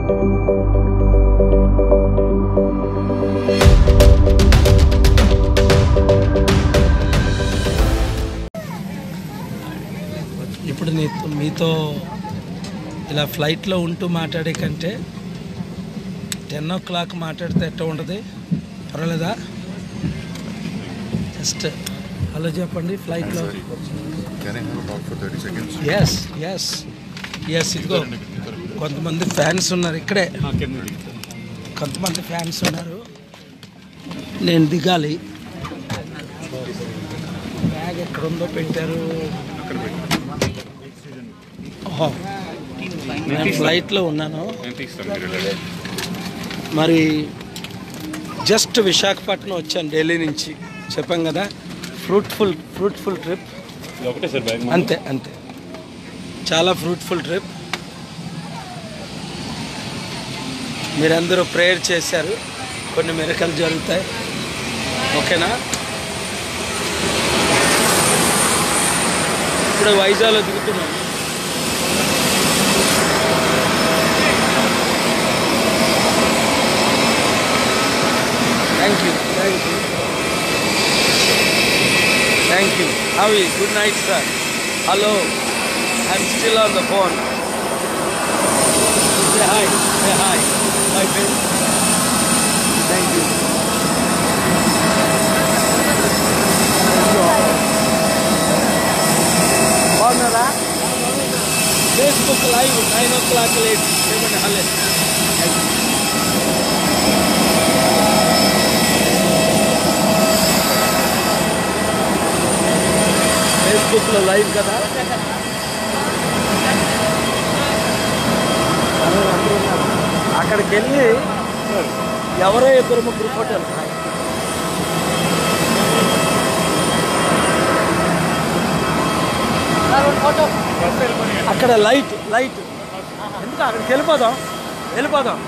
ఇప్పుడు నీతో మీతో ఇలా ఫ్లైట్లో ఉంటూ మాట్లాడే కంటే టెన్ ఓ క్లాక్ మాట్లాడితే ఎట్లా ఉంటుంది పర్వాలేదా జస్ట్ హలో చెప్పండి ఫ్లైట్లో Can I have a talk for 30 seconds? Yes yes yes ఇదిగో కొంతమంది ఫ్యాన్స్ ఉన్నారు ఇక్కడే కొంతమంది ఫ్యాన్స్ ఉన్నారు నేను దిగాలి బ్యాగ్ ఎక్కడ ఉందో పెట్టారు ఓహో నేను ఫ్లైట్లో ఉన్నాను మరి జస్ట్ విశాఖపట్నం వచ్చాను ఢిల్లీ నుంచి చెప్పాం కదా ఫ్రూట్ఫుల్ ఫ్రూట్ఫుల్ ట్రిప్ ఒకటే సార్ బ్యాగ్ అంతే అంతే చాలా ఫ్రూట్ఫుల్ ట్రిప్ మీరందరూ ప్రేయర్ చేశారు కొన్ని మెరకలు జరుగుతాయి ఓకేనా ఇప్పుడు వైజాగ్లో దిగుతున్నాం thank you thank you thank you have a good night sir hello I'm still on the phone say hi say hi my friend thank you బాగున్నారా Facebook live nine o'clock late ఏమండి హలే ఫేస్బుక్లో లైవ్ కదా అందరూ ఉన్నారు. అక్కడికి వెళ్ళి ఎవరో ఇద్దరు ముగ్గురు ఫోటోలు అక్కడ లైట్ లైట్ ఎందుకు అక్కడికి వెళ్ళిపోదాం వెళ్ళిపోదాం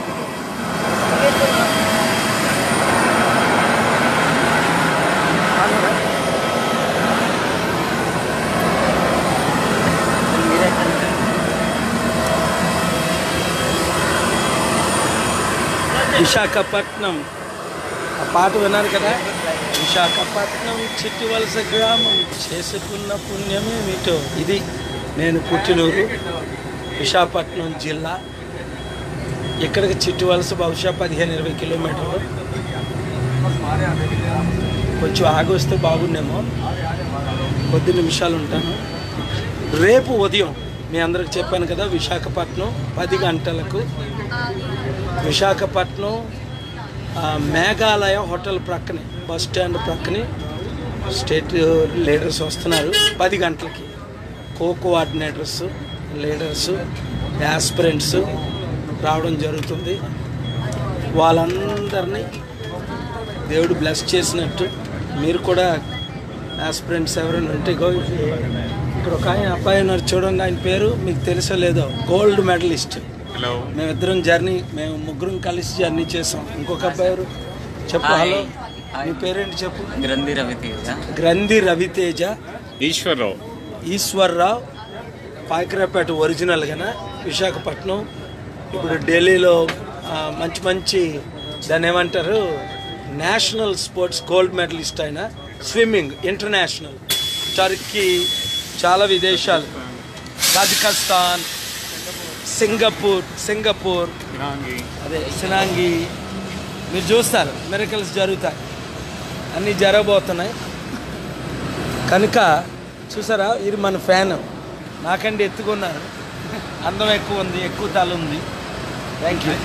విశాఖపట్నం ఆ పాట విన్నారు కదా విశాఖపట్నం చిట్టి వలస గ్రామం చేసుకున్న పుణ్యమేమిటో ఇది నేను పుట్టినూరు విశాఖపట్నం జిల్లా ఇక్కడికి చిట్టి వలస బహుశా పదిహేను ఇరవై కిలోమీటర్లు కొంచెం ఆగి వస్తే బాగుండేమో కొద్ది నిమిషాలు ఉంటాను రేపు ఉదయం మీ అందరికి చెప్పాను కదా విశాఖపట్నం పది గంటలకు విశాఖపట్నం ఆ, మేఘాలయ హోటల్ ప్రక్కనే బస్ స్టాండ్ ప్రక్కనే స్టేట్ లీడర్స్ వస్తున్నారు పది గంటలకి కో కోఆర్డినేటర్స్ లీడర్స్ యాస్పిరెంట్స్ రావడం జరుగుతుంది వాళ్ళందరినీ దేవుడు బ్లెస్ చేసినట్టు మీరు కూడా యాస్పిరెంట్స్ ఎవరైనా ఉంటే గో ఇక్కడ ఒక ఆయన అబ్బాయి ఉన్నారు చూడండి ఆయన పేరు మీకు తెలుసో లేదో గోల్డ్ మెడలిస్ట్ Hello. మేమిద్దరం జర్నీ మేము ముగ్గురం కలిసి జర్నీ చేసాం ఇంకొక అబ్బాయి ఎవరు చెప్పు హాయ్. Hello hi. మీ పేరేంటి చెప్పు గ్రంథి రవితేజ గ్రంథి రవితేజ ఈశ్వరరావు ఈశ్వర్రావు పాయకరాపేట ఒరిజినల్గానా విశాఖపట్నం ఇప్పుడు ఢిల్లీలో ఆ, మంచి మంచి దాన్ని ఏమంటారు నేషనల్ స్పోర్ట్స్ గోల్డ్ మెడలిస్ట్ అయిన స్విమ్మింగ్ ఇంటర్నేషనల్ టర్కీ చాలా విదేశాలు కజకస్తాన్ సింగపూర్ సింగపూర్ అదే సినాంగి మీరు చూస్తారు మెరికల్స్ జరుగుతాయి అన్నీ జరగబోతున్నాయి కనుక చూసారా ఇది మన ఫ్యాన్ నాకంటే ఎత్తుకున్నారు అందం ఎక్కువ ఉంది ఎక్కువ తల ఉంది థ్యాంక్ యూ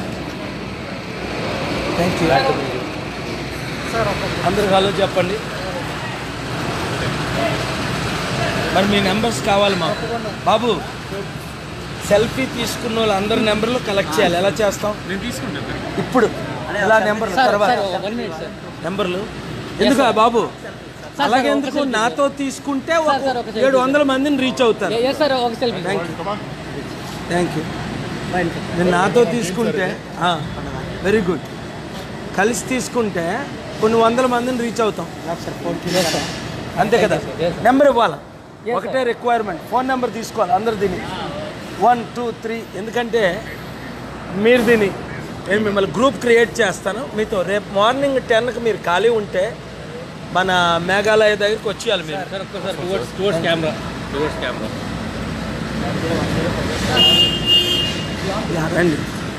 థ్యాంక్ యూ అందరికి హలో చెప్పండి మరి మీ నెంబర్స్ కావాలి మాకు బాబు సెల్ఫీ తీసుకున్న వాళ్ళు అందరి నెంబర్లు కలెక్ట్ చేయాలి ఎలా చేస్తాం నేను తీసుకుంటాను ఇప్పుడు ఇలా నెంబర్ తర్వాత నెంబర్లు ఎందుకు ఆ బాబు అలాగే ఎందుకు నాతో తీసుకుంటే ఒక ఏడు వందల మందిని రీచ్ అవుతారు సార్ ఒక selfie thank you thank you నేను నాతో తీసుకుంటే వెరీ గుడ్ కలిసి తీసుకుంటే కొన్ని వందల మందిని రీచ్ అవుతాం అంతే కదా నెంబర్ ఇవ్వాలి ఒకటే రిక్వైర్మెంట్ ఫోన్ నెంబర్ తీసుకోవాలి అందరు దీన్ని వన్ టూ త్రీ ఎందుకంటే మీరు దీన్ని నేను మిమ్మల్ని గ్రూప్ క్రియేట్ చేస్తాను మీతో రేపు మార్నింగ్ టెన్కి మీరు ఖాళీ ఉంటే మన మేఘాలయ దగ్గరికి వచ్చేయాలి మీరు సార్ ఒక్కసారి towards towards camera towards camera yeah, రండి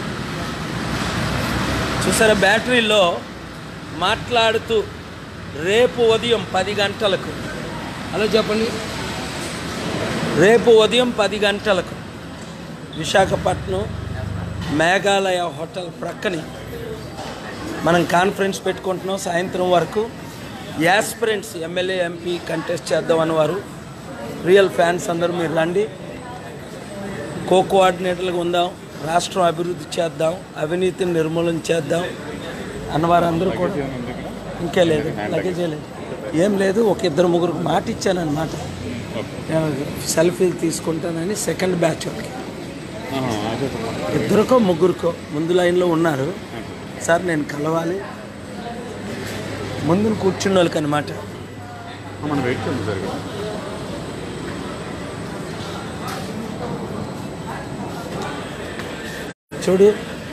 చూసారా బ్యాటరీలో మాట్లాడుతూ రేపు ఉదయం పది గంటలకు హలో చెప్పండి రేపు ఉదయం పది గంటలకు విశాఖపట్నం మేఘాలయ హోటల్ ప్రక్కని మనం కాన్ఫరెన్స్ పెట్టుకుంటున్నాం సాయంత్రం వరకు యాస్పిరెంట్స్ ఎమ్మెల్యే ఎంపీ కంటెస్ట్ చేద్దామని వారు రియల్ ఫ్యాన్స్ అందరూ మీరు రండి కో కోఆర్డినేటర్లుగా ఉందాం రాష్ట్రం అభివృద్ధి చేద్దాం అవినీతిని నిర్మూలన చేద్దాం అన్నవారందరూ కూడా ఇంకే లేదు లగేజ్ లేదు ఏం లేదు ఒక ఇద్దరు ముగ్గురు మాట ఇచ్చాను అనమాట సెల్ఫీలు తీసుకుంటానని సెకండ్ బ్యాచ్ వాళ్ళకి ఇద్దరికో ముగ్గురికో ముందు లైన్లో ఉన్నారు సార్ నేను కలవాలి ముందు కూర్చున్న వాళ్ళకి అనమాట మనం వెయిట్ చేయండి సార్ ఇక్కడ. చూడు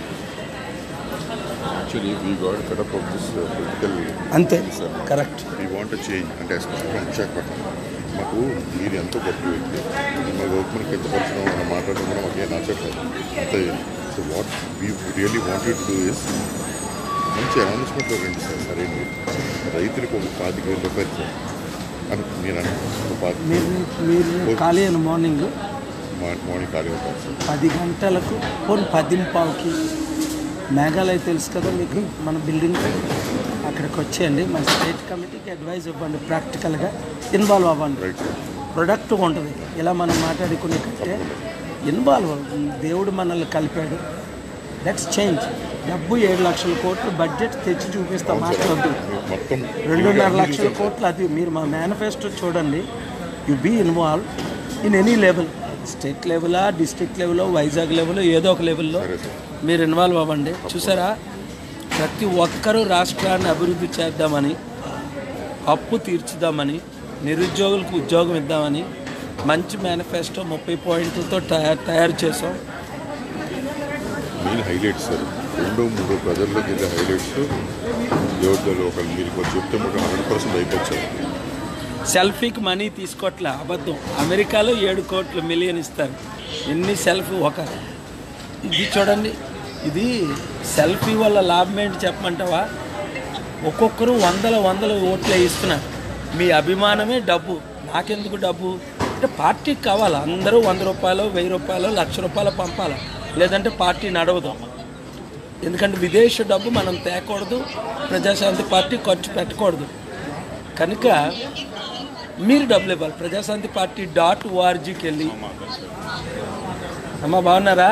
Actually, we got fed up of this uh, political అంతే sir. Correct We want a change అంటే ఎస్పెషల్ ఫ్రమ్ విశాఖపట్నం మాకు మీరు ఎంతో గొప్ప వ్యక్తి మా గవర్నమెంట్ కిందపరచడం మనం మాట్లాడడం కూడా మాకు ఏం నచ్చట్లేదు అంతే so what we really wanted to do is మంచి అనౌన్స్మెంట్ రండి సార్ సరైనది రైతులకు ఒక పాతిక వేల రూపాయలు సార్ అని నేను అనుకుంటున్నాను ఒక పాతి మీరు మీరు ఖాళీ అయిన మార్నింగ్ మా- మార్నింగ్ ఖాళీ ఉంటాను సార్ పది గంటలకు పోనీ పదింపావుకి మేఘాలయ తెలుసు కదా మీకు మన బిల్డింగ్ అక్కడికి వచ్చేయండి మన స్టేట్ కమిటీకి అడ్వైజ్ ఇవ్వండి ప్రాక్టికల్గా ఇన్వాల్వ్ అవ్వండి రైట్ సార్ ప్రొడక్ట్ ఉంటుంది ఇలా మనం మాట్లాడుకునే కంటే ఇన్వాల్వ్ అవ్వండి. దేవుడు మనల్ని కలిపాడు లెట్స్ చేంజ్ డబ్బు ఏడు లక్షల కోట్లు బడ్జెట్ తెచ్చి చూపిస్తాం మాట్లాడద్దు మొత్తం రెండున్నర లక్షల కోట్లు అది మీరు మా మేనిఫెస్టో చూడండి you be involve in any level state లెవెలా డిస్ట్రిక్ట్ లెవెల్లో వైజాగ్ లెవెల్ ఏదో ఒక లెవెల్లో సరే సార్ మీరు ఇన్వాల్వ్ అవ్వండి చూసారా ప్రతి ఒక్కరూ రాష్ట్రాన్ని అభివృద్ధి చేద్దామని అప్పు తీర్చుదామని నిరుద్యోగులకు ఉద్యోగం ఇద్దామని మంచి మేనిఫెస్టో ముప్పై పాయింట్లతో తయారు తయారు చేసాం మెయిన్ హైలైట్స్ సార్ రెండో మూడో ప్రజల్లోకి వెళ్ళే హైలైట్స్ ఎవరితో ఒక మీరు కొంచెం చెప్తే మాకు హండ్రెడ్ పర్సెంట్ అయిపోతుంది సెల్ఫీకి మనీ తీసుకోవట్లే అబద్ధం అమెరికాలో ఏడు కోట్లు మిలియన్ ఇస్తారు ఎన్ని సెల్ఫీ ఒక ఇది చూడండి ఇది సెల్ఫీ వల్ల లాభం ఏంటి చెప్పమంటావా ఒక్కొక్కరు వందల వందల ఓట్లు ఇస్తున్నారు మీ అభిమానమే డబ్బు నాకెందుకు డబ్బు అంటే పార్టీకి కావాలి అందరూ వంద రూపాయలు వెయ్యి రూపాయలు లక్ష రూపాయలు పంపాలి లేదంటే పార్టీ నడవదు ఎందుకంటే విదేశ డబ్బు మనం తేకూడదు ప్రజాశాంతి పార్టీ ఖర్చు పెట్టకూడదు కనుక మీరు డబ్బులు ఇవ్వాలి ప్రజాశాంతి పార్టీ డాట్ ఓఆర్జీకి వెళ్ళి అమ్మ బాగున్నారా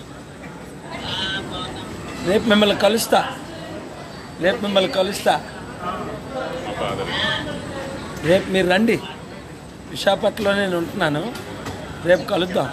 రేపు మిమ్మల్ని కలుస్తా రేపు మిమ్మల్ని కలుస్తా రేపు మీరు రండి విశాఖపట్నంలో నేను ఉంటున్నాను రేపు కలుద్దాం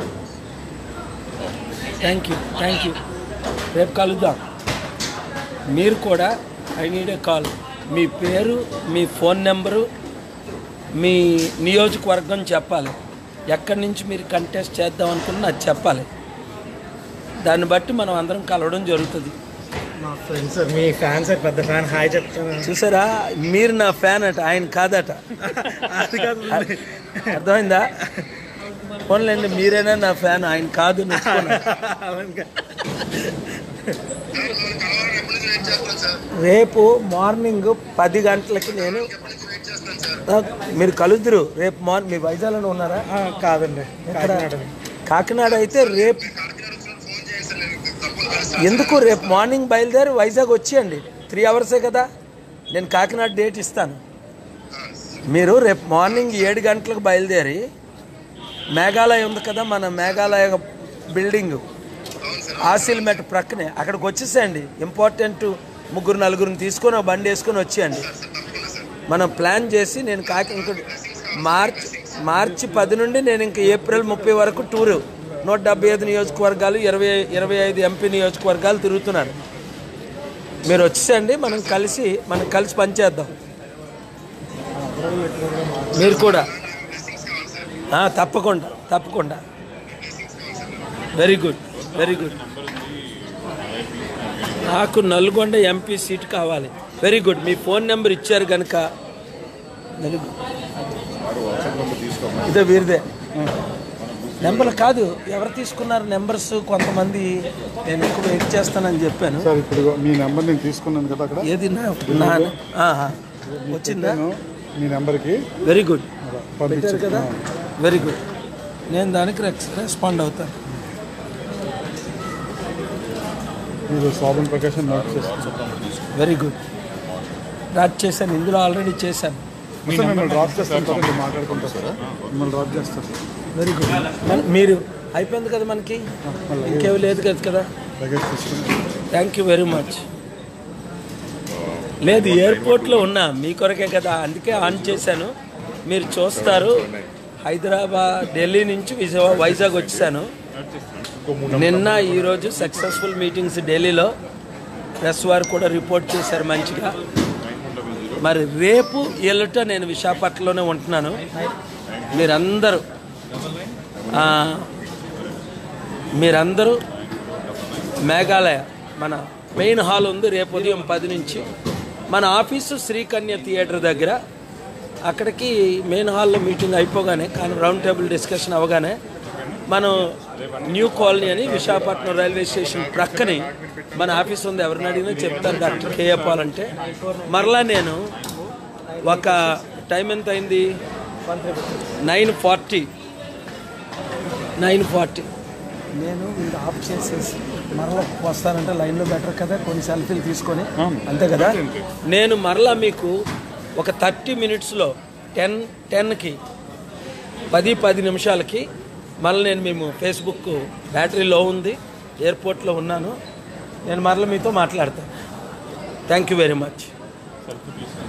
థ్యాంక్ యూ థ్యాంక్ యూ రేపు కలుద్దాం మీరు కూడా ఐ నీడ్ ఏ కాల్ మీ పేరు మీ ఫోన్ నెంబరు మీ నియోజకవర్గం చెప్పాలి ఎక్కడి నుంచి మీరు కంటెస్ట్ చేద్దాం అనుకున్నా అది చెప్పాలి దాన్ని బట్టి మనం అందరం కలవడం జరుగుతుంది మా ఫ్రెండ్స్ మీ ఫ్యాన్ సార్ పెద్ద ఫ్యాన్ హాయ్ చెప్తాను చూసారా మీరు నా ఫ్యాన్ అట ఆయన కాదట అది కాదు అర్థమైందా పోన్లేండి మీరేనా నా ఫ్యాన్ ఆయన కాదు నచ్చుకున్నా. అవును కదా. రేపు మార్నింగ్ పది గంటలకి నేను ఆ, మీరు కలుద్దురు రేపు మార్నింగ్ మీ వైజాగ్లో ఉన్నారా ఆ, కాదండి ఎక్కడ? కాకినాడ కాకినాడ అయితే రేపు ఎందుకు రేపు మార్నింగ్ బయలుదేరి వైజాగ్ వచ్చేయండి త్రీ అవర్సే కదా నేను కాకినాడ డేట్ ఇస్తాను మీరు రేపు మార్నింగ్ ఏడు గంటలకు బయలుదేరి మేఘాలయ ఉంది కదా మన మేఘాలయ బిల్డింగ్ ఆసిల్మెట్ ప్రక్కనే అక్కడికి వచ్చేసేయండి ఇంపార్టెంట్ ముగ్గురు నలుగురిని తీసుకొని ఒక బండి వేసుకొని వచ్చేయండి మనం ప్లాన్ చేసి నేను కాకి ఇంక మార్చ్ మార్చి పది నుండి నేను ఇంక ఏప్రిల్ ముప్పై వరకు టూరు నూట డెబ్బై ఐదు నియోజకవర్గాలు ఇరవై ఇరవై ఐదు ఎంపీ నియోజకవర్గాలు తిరుగుతున్నాను మీరు వచ్చేసండి మనం కలిసి మనం కలిసి పనిచేద్దాం మీరు కూడా ఆ, తప్పకుండా తప్పకుండా వెరీ గుడ్ వెరీ గుడ్ నాకు నల్గొండ ఎంపీ సీట్ కావాలి వెరీ గుడ్ మీ ఫోన్ నెంబర్ ఇచ్చారు కనుక వెరీ గుడ్ వాడు వాట్సాప్ నెంబర్ తీసుకోమని ఇదే వీరిదే నెంబర్ కాదు ఎవరు తీసుకున్నారు నెంబర్స్ కొంతమంది నేను ఎక్కువ వెయిట్ చేస్తానని చెప్పాను సార్ ఇప్పుడు మీ నెంబర్ నేను తీసుకున్నాను కదా అక్కడ ఏది నా నా ఆహా. వచ్చిందా నేను మీ నెంబర్కి వెరీ గుడ్ పెట్టారు పంపించాను కదా వెరీ గుడ్ నేను దానికి రెస్- రెస్పాండ్ అవుతాను మీరు శోభన్ ప్రకాశం నోట్ చేస్తాను వెరీ గుడ్ డ్రాప్ చేశాను ఇందులో ఆల్రెడీ చేశాను సార్ మిమ్మల్ని డ్రాప్ చేస్తాను సార్ మీరు మాట్లాడుకుంటారు సార్ మిమ్మల్ని డ్రాప్ చేస్తాను సార్ వెరీ గుడ్ మన- మీరు అయిపోయింది కదా మనకి ఇంకేం లేదు కదా కదా లగేజ్ తీసుకుని థ్యాంక్ యూ వెరీ మచ్ లేదు ఎయిర్పోర్ట్లో ఉన్నా మీ కొరకే కదా అందుకే ఆన్ చేశాను మీరు చూస్తారు హైదరాబాద్ ఢిల్లీ నుంచి విజయవాడ వైజాగ్ వచ్చాను నిన్న ఈరోజు సక్సెస్ఫుల్ మీటింగ్స్ ఢిల్లీలో ప్రెస్ వారు కూడా రిపోర్ట్ చేశారు మంచిగా మరి రేపు ఎల్లుట నేను విశాఖపట్నంలోనే ఉంటున్నాను మీరందరూ ఆ, మీరందరూ మేఘాలయ మన మెయిన్ హాల్ ఉంది రేపు ఉదయం పది నుంచి మన ఆఫీసు శ్రీకన్య థియేటర్ దగ్గర అక్కడికి మెయిన్ హాల్లో మీటింగ్ అయిపోగానే కానీ రౌండ్ టేబుల్ డిస్కషన్ అవగానే మనం న్యూ కాలనీ అని విశాఖపట్నం రైల్వే స్టేషన్ ప్రక్కని మన ఆఫీస్ ఉంది ఎవరిని అడిగినా చెప్తారు డాక్టర్ కేఏ పాల్ అంటే మరలా నేను ఒక టైం ఎంత అయింది నైన్ ఫార్టీ నైన్ ఫార్టీ నేను ఇది ఆఫ్ చేసేసి మరలా వస్తానంటే లైన్లో బెటర్ కదా కొన్ని సెల్ఫీలు తీసుకొని అంతే కదా నేను మరలా మీకు ఒక థర్టీ మినిట్స్లో టెన్ టెన్కి పది పది నిమిషాలకి మళ్ళీ నేను మేము ఫేస్బుక్ బ్యాటరీ లో ఉంది ఎయిర్పోర్ట్లో ఉన్నాను నేను మరలా మీతో మాట్లాడతాను థ్యాంక్ యూ వెరీ మచ్